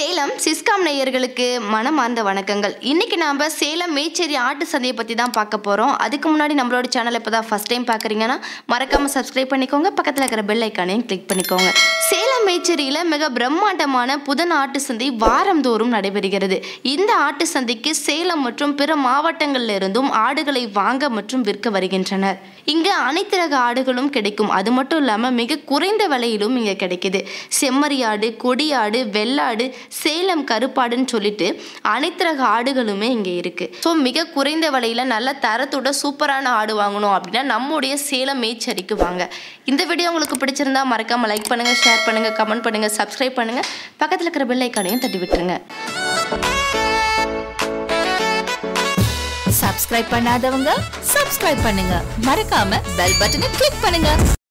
Salem Siscom நேயர்களுக்கு மனமார்ந்த வணக்கங்கள் இன்னைக்கு நாம சேலம் மேச்சேரி ஆட்டு சந்தையை பற்றி தான் பார்க்க போகிறோம் அதுக்கு முன்னாடி நம்மளோட சேனல் இப்போ தான் ஃபஸ்ட் டைம் பார்க்குறீங்கன்னா மறக்காமல் சப்ஸ்கிரைப் பண்ணிக்கோங்க பக்கத்தில் இருக்கிற பெல் ஐக்கானையும் கிளிக் பண்ணிக்கோங்க சேலம் மேச்சேரியில் மிக பிரம்மாண்டமான புதன் ஆட்டு சந்தை வாரந்தோறும் நடைபெறுகிறது இந்த ஆட்டு சந்தைக்கு சேலம் மற்றும் பிற மாவட்டங்களில் இருந்தும் ஆடுகளை வாங்க மற்றும் விற்க வருகின்றனர் இங்கே அனைத்து ரக ஆடுகளும் கிடைக்கும் அது மட்டும் இல்லாமல் மிக குறைந்த விலையிலும் இங்கே கிடைக்குது செம்மறியாடு கொடியாடு வெள்ளாடு சேலம் கருப்பாடுன்னு சொல்லிட்டு அனைத்து ரக ஆடுகளுமே இங்கே இருக்குது ஸோ மிக குறைந்த விலையில் நல்ல தரத்தோட சூப்பரான ஆடு வாங்கணும் அப்படின்னா நம்முடைய சேலம் மேய்ச்சரிக்கு வாங்க இந்த வீடியோ உங்களுக்கு பிடிச்சிருந்தா மறக்காமல் லைக் பண்ணுங்கள் ஷேர் பண்ணுங்கள் கமெண்ட் பண்ணுங்கள் சப்ஸ்கிரைப் பண்ணுங்கள் பக்கத்தில் இருக்கிற பெல் ஐக்கானையும் தட்டி விட்டுருங்க சப்ஸ்கிரைப் பண்ணாதவங்க சப்ஸ்கிரைப் பண்ணுங்க மறக்காம பெல் பட்டனை கிளிக் பண்ணுங்க